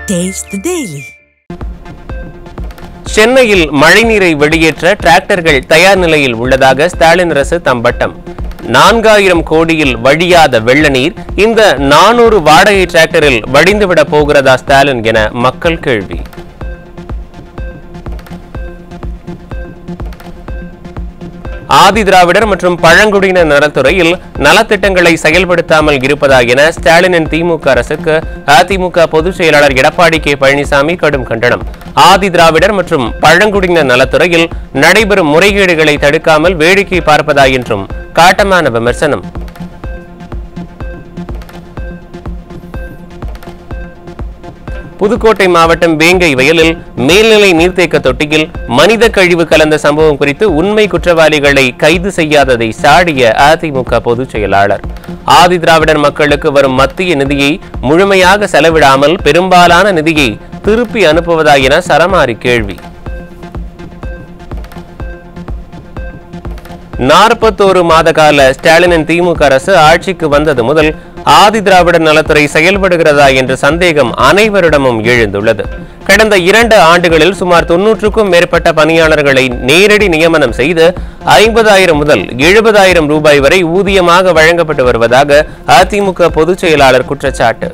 Taste the Daily. சென்னையில் மழைநீரை வெளியேற்ற டிராக்டர்கள் தயார் நிலையில் உள்ளதாக ஸ்டாலின் அரசு தம்பட்டம் நான்காயிரம் கோடியில் வழியாத வெள்ள நீர் இந்த நானூறு வாடகை டிராக்டரில் வடிந்துவிட போகிறதா ஸ்டாலின் என மக்கள் கேள்வி ஆதி திராவிடர் மற்றும் பழங்குடியினர் நலத்துறையில் நலத்திட்டங்களை செயல்படுத்தாமல் இருப்பதா என ஸ்டாலினின் திமுக அரசுக்கு அதிமுக பொதுச் செயலாளர் எடப்பாடி கே பழனிசாமி கடும் கண்டனம் ஆதி திராவிடர் மற்றும் பழங்குடியினர் நலத்துறையில் நடைபெறும் முறைகேடுகளை தடுக்காமல் வேடிக்கை பார்ப்பதா என்றும் காட்டமான விமர்சனம் புதுக்கோட்டை மாவட்டம் வேங்கை வயலில் மேல்நிலை நீர்த்தேக்க தொட்டியில் மனித கழிவு கலந்த சம்பவம் குறித்து உண்மை குற்றவாளிகளை கைது செய்யாததை சாடிய அதிமுக பொதுச் செயலாளர் ஆதி திராவிடர் மக்களுக்கு வரும் மத்திய நிதியை முழுமையாக செலவிடாமல் பெரும்பாலான நிதியை திருப்பி அனுப்புவதா என சரமாரி கேள்வி நாற்பத்தோரு மாத கால ஸ்டாலினின் திமுக அரசு ஆட்சிக்கு வந்தது முதல் ஆதி திராவிடர் நலத்துறை செயல்படுகிறதா என்ற சந்தேகம் அனைவரிடமும் எழுந்துள்ளது கடந்த இரண்டு ஆண்டுகளில் சுமார் தொன்னூற்றுக்கும் மேற்பட்ட பணியாளர்களை நேரடி நியமனம் செய்து ஐம்பதாயிரம் முதல் எழுபதாயிரம் ரூபாய் வரை ஊதியமாக வழங்கப்பட்டு வருவதாக அதிமுக பொதுச் செயலாளர் குற்றச்சாட்டு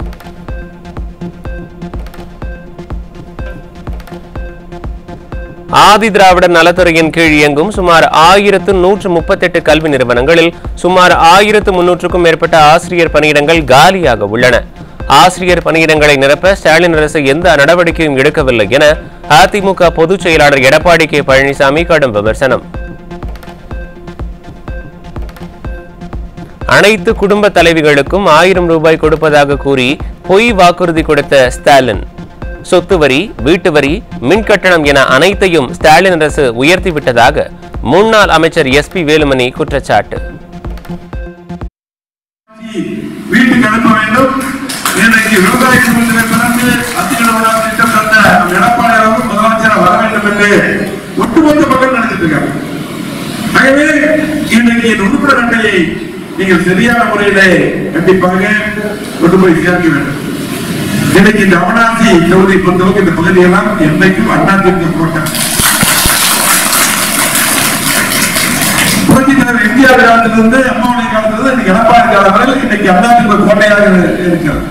ஆதி திராவிடர் நலத்துறையின் கீழ் இயங்கும் சுமார் ஆயிரத்து நூற்று முப்பத்தெட்டு கல்வி நிறுவனங்களில் சுமார் ஆயிரத்து முன்னூற்றுக்கும் மேற்பட்ட ஆசிரியர் பணியிடங்கள் காலியாக உள்ளன ஆசிரியர் பணியிடங்களை நிரப்ப ஸ்டாலின் அரசு எந்த நடவடிக்கையும் எடுக்கவில்லை என அதிமுக பொதுச் செயலாளர் எடப்பாடி கே பழனிசாமி கடும் விமர்சனம் அனைத்து குடும்ப தலைவிகளுக்கும் ஆயிரம் ரூபாய் கொடுப்பதாக கூறி பொய் வாக்குறுதி கொடுத்த ஸ்டாலின் சொத்து வரி வீட்டு வரி மின் கட்டணம் என அனைத்தையும் ஸ்டாலின் அரசு உயர்த்திவிட்டதாக முன்னாள் அமைச்சர் எஸ் பி வேலுமணி குற்றச்சாட்டு வீட்டுக்கு அனுப்ப வேண்டும் இன்றைக்கு விவசாய சம்பந்தத்தை பிறந்து அத்திக்கடவுடா திட்டம் தந்த எடப்பாடி அவர்கள் முதலமைச்சர் வர வேண்டும் என்று ஒட்டுமொத்த மக்கள் நினைச்சிட்டு இருக்காங்க ஆகவே இன்றைக்கு இந்த உறுப்பினர் அட்டையை நீங்கள் சரியான முறையிலே கண்டிப்பாக கொண்டு போய் சேர்க்க வேண்டும் இன்னைக்கு இந்த அவனாசி தொகுதி பொறுத்தவரைக்கும் இந்த பகுதியெல்லாம் என்னைக்கும் அண்ணாதிமுக போட்டாங்க புரட்சி தலைவர் எம்ஜிஆர் காலத்திலிருந்து அம்மாவுடைய காலத்திலிருந்து இன்னைக்கு எடப்பாடி காலம் வரை இன்னைக்கு அண்ணாதிமுக கோட்டையாக இருக்கிறது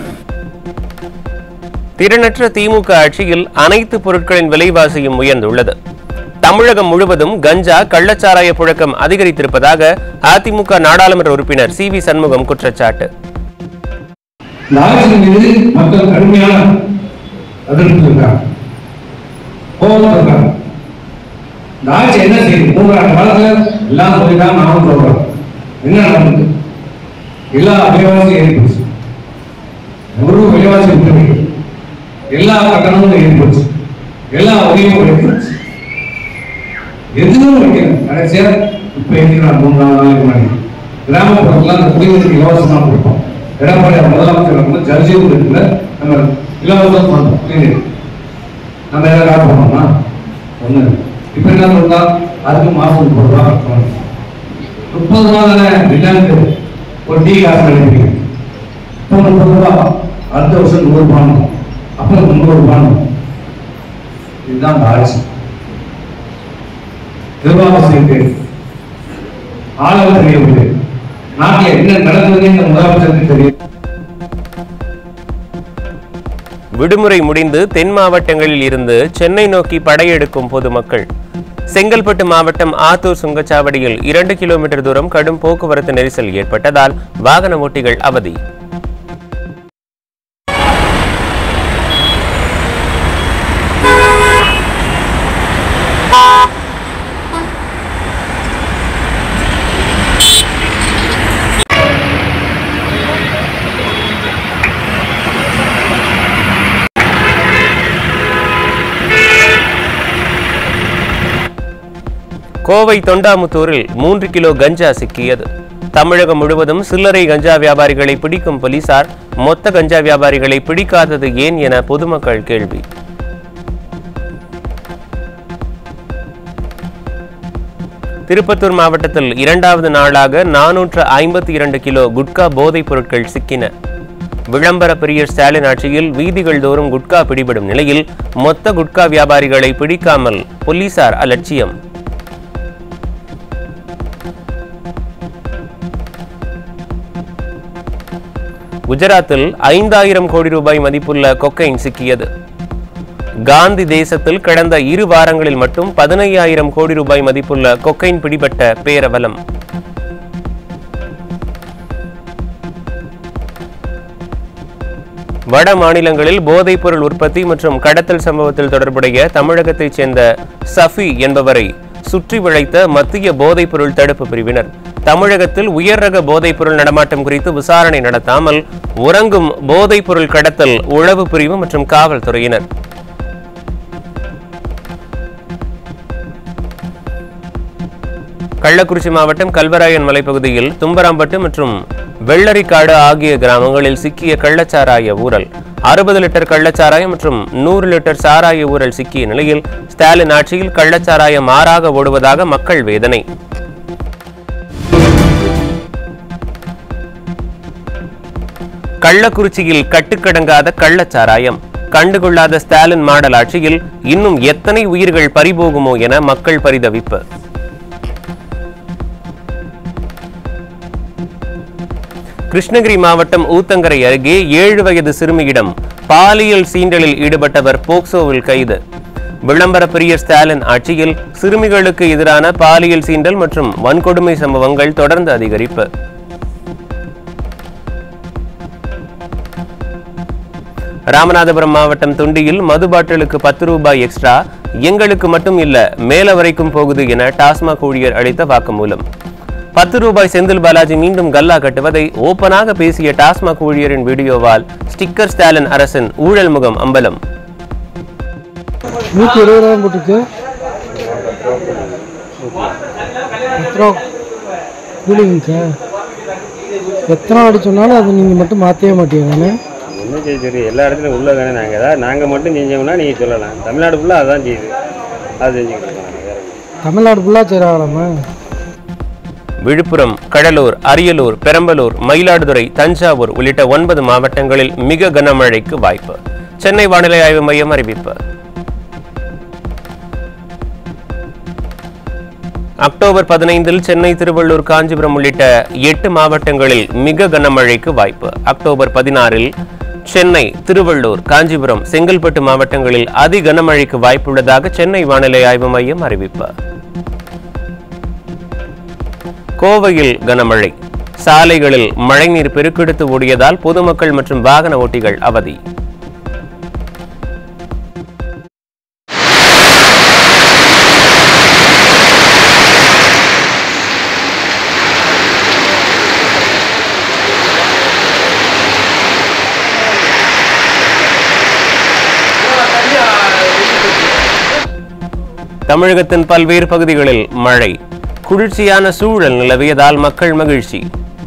திறனற்ற திமுக ஆட்சியில் அனைத்து பொருட்களின் விலைவாசியும் உயர்ந்துள்ளது தமிழகம் முழுவதும் கஞ்சா கள்ளச்சாராய புழக்கம் அதிகரித்திருப்பதாக அதிமுக நாடாளுமன்ற உறுப்பினர் சி வி சண்முகம் குற்றச்சாட்டு இந்த ஆட்சியின் மீது மக்கள் கடுமையான அதிருப்தி இருக்காங்க கோபம் இருக்காங்க இந்த ஆட்சி என்ன செய்யுது மூன்றாண்டு காலத்துல எல்லாம் சொல்லிதான் நானும் சொல்றேன் என்ன நடந்தது எல்லா விலைவாசியும் ஏறிப்போச்சு ஒரு விலைவாசி விட்டு எல்லா கட்டணமும் ஏறிப்போச்சு எல்லா வரியும் ஏறிப்போச்சு எதுவும் வைக்கல கடைசியா இப்ப இருக்கிற மூணு நாலு நாளைக்கு முன்னாடி கிராமப்புறத்துல அந்த குடிநீர் இலவசமா கொடுப்போம் எடப்பாடி முதலமைச்சர் வந்து ஜல்ஜீவ் இருக்குல்ல நம்ம இலவசம் பண்றோம் குடிநீர் நம்ம எதாவது காசு பண்ணோம்னா ஒண்ணு இப்ப என்ன சொல்றா அதுக்கு மாசம் முப்பது ரூபா கட்டணும். முப்பது ரூபா தானே ரிட்டர்னுக்கு ஒரு டீ காசு அனுப்பிங்க இப்போ முப்பது ரூபா அடுத்த வருஷம் நூறு ரூபாய் அப்புறம் முந்நூறு ரூபாய் இதுதான் இந்த ஆட்சி நிர்வாக செய்து ஆளுநர் தெரியவில்லை நாட்டில் என்ன நடந்தது இந்த முதலமைச்சருக்கு தெரியும் விடுமுறை முடிந்து தென் மாவட்டங்களில் இருந்து சென்னை நோக்கி படையெடுக்கும் பொதுமக்கள் செங்கல்பட்டு மாவட்டம் ஆத்தூர் சுங்கச்சாவடியில் இரண்டு கிலோமீட்டர் தூரம் கடும் போக்குவரத்து நெரிசல் ஏற்பட்டதால் வாகன ஓட்டிகள் அவதி கோவை தொண்டாமுத்தூரில் மூன்று கிலோ கஞ்சா சிக்கியது தமிழகம் முழுவதும் சில்லறை கஞ்சா வியாபாரிகளை பிடிக்கும் போலீசார் மொத்த கஞ்சா வியாபாரிகளை பிடிக்காதது ஏன் என பொதுமக்கள் கேள்வி திருப்பத்தூர் மாவட்டத்தில் இரண்டாவது நாளாக நானூற்று ஐம்பத்தி இரண்டு கிலோ குட்கா போதைப் பொருட்கள் சிக்கின விளம்பர பிரியர் ஸ்டாலின் ஆட்சியில் வீதிகள் தோறும் குட்கா பிடிபடும் நிலையில் மொத்த குட்கா வியாபாரிகளை பிடிக்காமல் போலீசார் அலட்சியம் குஜராத்தில் ஐந்தாயிரம் கோடி ரூபாய் மதிப்புள்ள கொக்கைன் சிக்கியது காந்தி தேசத்தில் கடந்த இரு வாரங்களில் மட்டும் பதினையாயிரம் கோடி ரூபாய் மதிப்புள்ள கொக்கைன் பிடிபட்ட பேரவலம் வட மாநிலங்களில் போதைப்பொருள் உற்பத்தி மற்றும் கடத்தல் சம்பவத்தில் தொடர்புடைய தமிழகத்தைச் சேர்ந்த சஃபி என்பவரை சுற்றி வளைத்த மத்திய போதைப்பொருள் தடுப்பு பிரிவினர் தமிழகத்தில் உயர் ரக போதைப்பொருள் நடமாட்டம் குறித்து விசாரணை நடத்தாமல் உறங்கும் போதைப்பொருள் கடத்தல் உளவு பிரிவு மற்றும் காவல்துறையினர் கள்ளக்குறிச்சி மாவட்டம் கல்வராயன் மலைப்பகுதியில் தும்பராம்பட்டு மற்றும் வெள்ளரிக்காடு ஆகிய கிராமங்களில் சிக்கிய கள்ளச்சாராய ஊரல் அறுபது லிட்டர் கள்ளச்சாராயம் மற்றும் நூறு லிட்டர் சாராய ஊரல் சிக்கிய நிலையில் ஸ்டாலின் ஆட்சியில் கள்ளச்சாராயம் மாறாக ஓடுவதாக மக்கள் வேதனை கள்ளக்குறிச்சியில் கட்டுக்கடங்காத கள்ளச்சாராயம் கண்டுகொள்ளாத ஸ்டாலின் மாடல் ஆட்சியில் இன்னும் எத்தனை உயிர்கள் பறிபோகுமோ என மக்கள் பரிதவிப்பு கிருஷ்ணகிரி மாவட்டம் ஊத்தங்கரை அருகே ஏழு வயது சிறுமியிடம் பாலியல் சீண்டலில் ஈடுபட்டவர் போக்சோவில் கைது விளம்பர பிரியர் ஸ்டாலின் ஆட்சியில் சிறுமிகளுக்கு எதிரான பாலியல் சீண்டல் மற்றும் வன்கொடுமை சம்பவங்கள் தொடர்ந்து அதிகரிப்பு ராமநாதபுரம் மாவட்டம் துண்டியில் மது பாட்டிலுக்கு பத்து ரூபாய் எக்ஸ்ட்ரா எங்களுக்கு மட்டும் இல்ல மேல வரைக்கும் போகுது என டாஸ்மாக் ஊழியர் அளித்த வாக்குமூலம் பத்து ரூபாய் செந்தில் பாலாஜி மீண்டும் கல்லா கட்டுவதை ஓப்பனாக பேசிய டாஸ்மாக் ஊழியரின் வீடியோவால் ஸ்டிக்கர் ஸ்டாலின் அரசின் ஊழல் முகம் அம்பலம் நூற்றி இருபது ரூபா போட்டுருக்கு எத்தனை கூலிங்க சார் எத்தனை வாட்டி சொன்னாலும் அது நீங்கள் மட்டும் மாற்றவே மாட்டீங்க தானே என்ன செய்ய தெரியும் எல்லா இடத்துலையும் உள்ள தானே நாங்கள் ஏதாவது நாங்கள் மட்டும் செஞ்சோம்னா நீங்கள் சொல்லலாம் தமிழ்நாடு ஃபுல்லாக அதான் செய்யுது அது செஞ்சுக்கிட்டு இருக்கோம் நாங்கள் வேற ஒண்ணும். தமிழ்நாடு ஃபுல்லாக செய்கிறாங்களாம்மா விழுப்புரம் கடலூர் அரியலூர் பெரம்பலூர் மயிலாடுதுறை தஞ்சாவூர் உள்ளிட்ட ஒன்பது மாவட்டங்களில் மிக கனமழைக்கு வாய்ப்பு சென்னை வானிலை ஆய்வு மையம் அறிவிப்பு அக்டோபர் பதினைந்தில் சென்னை திருவள்ளூர் காஞ்சிபுரம் உள்ளிட்ட எட்டு மாவட்டங்களில் மிக கனமழைக்கு வாய்ப்பு அக்டோபர் பதினாறில் சென்னை திருவள்ளூர் காஞ்சிபுரம் செங்கல்பட்டு மாவட்டங்களில் அதி கனமழைக்கு வாய்ப்புள்ளதாக சென்னை வானிலை ஆய்வு மையம் அறிவிப்பு கோவையில் கனமழை சாலைகளில் மழைநீர் பெருக்கெடுத்து ஓடியதால் பொதுமக்கள் மற்றும் வாகன ஓட்டிகள் அவதி தமிழகத்தின் பல்வேறு பகுதிகளில் மழை குளிர்ச்சியான சூழல் நிலவியதால் மக்கள் மகிழ்ச்சி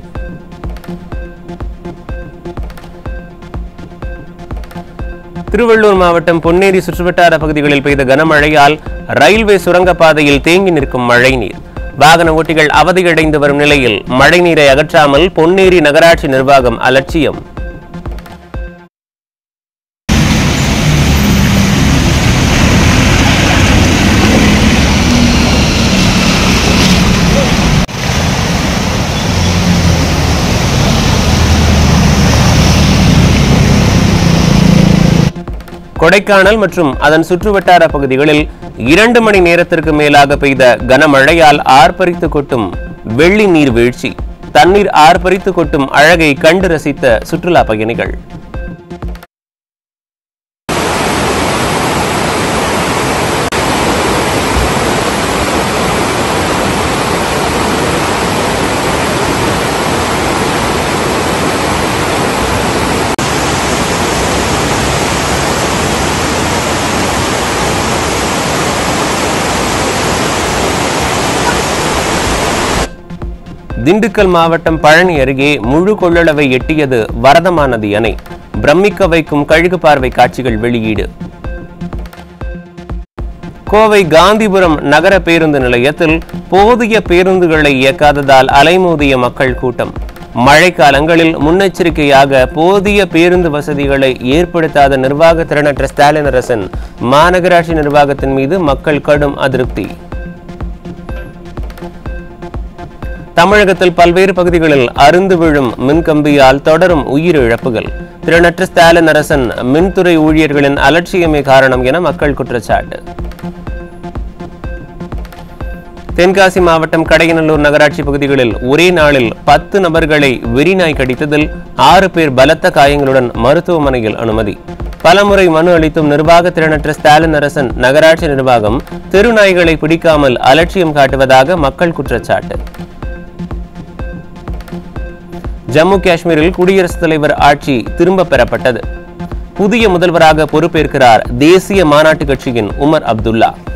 திருவள்ளூர் மாவட்டம் பொன்னேரி சுற்றுவட்டார பகுதிகளில் பெய்த கனமழையால் ரயில்வே சுரங்கப்பாதையில் தேங்கி நிற்கும் மழைநீர் வாகன ஓட்டிகள் அவதியடைந்து வரும் நிலையில் மழைநீரை அகற்றாமல் பொன்னேரி நகராட்சி நிர்வாகம் அலட்சியம் கொடைக்கானல் மற்றும் அதன் சுற்றுவட்டார பகுதிகளில் இரண்டு மணி நேரத்திற்கு மேலாக பெய்த கனமழையால் ஆர்ப்பரித்து கொட்டும் வெள்ளி நீர் வீழ்ச்சி தண்ணீர் ஆர்ப்பரித்து கொட்டும் அழகை கண்டு ரசித்த சுற்றுலா பயணிகள் திண்டுக்கல் மாவட்டம் பழனி அருகே முழு கொள்ளளவை எட்டியது வரதமா நதி அணை பிரமிக்க வைக்கும் கழுகு பார்வை காட்சிகள் வெளியீடு கோவை காந்திபுரம் நகர பேருந்து நிலையத்தில் போதிய பேருந்துகளை இயக்காததால் அலைமோதிய மக்கள் கூட்டம் மழைக்காலங்களில் முன்னெச்சரிக்கையாக போதிய பேருந்து வசதிகளை ஏற்படுத்தாத நிர்வாக திறனற்ற ஸ்டாலின் அரசின் மாநகராட்சி நிர்வாகத்தின் மீது மக்கள் கடும் அதிருப்தி தமிழகத்தில் பல்வேறு பகுதிகளில் அருந்து விழும் மின்கம்பியால் தொடரும் உயிரிழப்புகள் திறனற்ற ஸ்டாலின் அரசன் மின்துறை ஊழியர்களின் அலட்சியமே காரணம் என மக்கள் குற்றச்சாட்டு தென்காசி மாவட்டம் கடையநல்லூர் நகராட்சி பகுதிகளில் ஒரே நாளில் பத்து நபர்களை வெறிநாய் கடித்ததில் ஆறு பேர் பலத்த காயங்களுடன் மருத்துவமனையில் அனுமதி பலமுறை மனு அளித்தும் நிர்வாக திறனற்ற ஸ்டாலின் அரசன் நகராட்சி நிர்வாகம் தெருநாய்களை பிடிக்காமல் அலட்சியம் காட்டுவதாக மக்கள் குற்றச்சாட்டு ஜம்மு காஷ்மீரில் குடியரசுத் தலைவர் ஆட்சி திரும்ப பெறப்பட்டது புதிய முதல்வராக பொறுப்பேற்கிறார் தேசிய மாநாட்டு கட்சியின் உமர் அப்துல்லா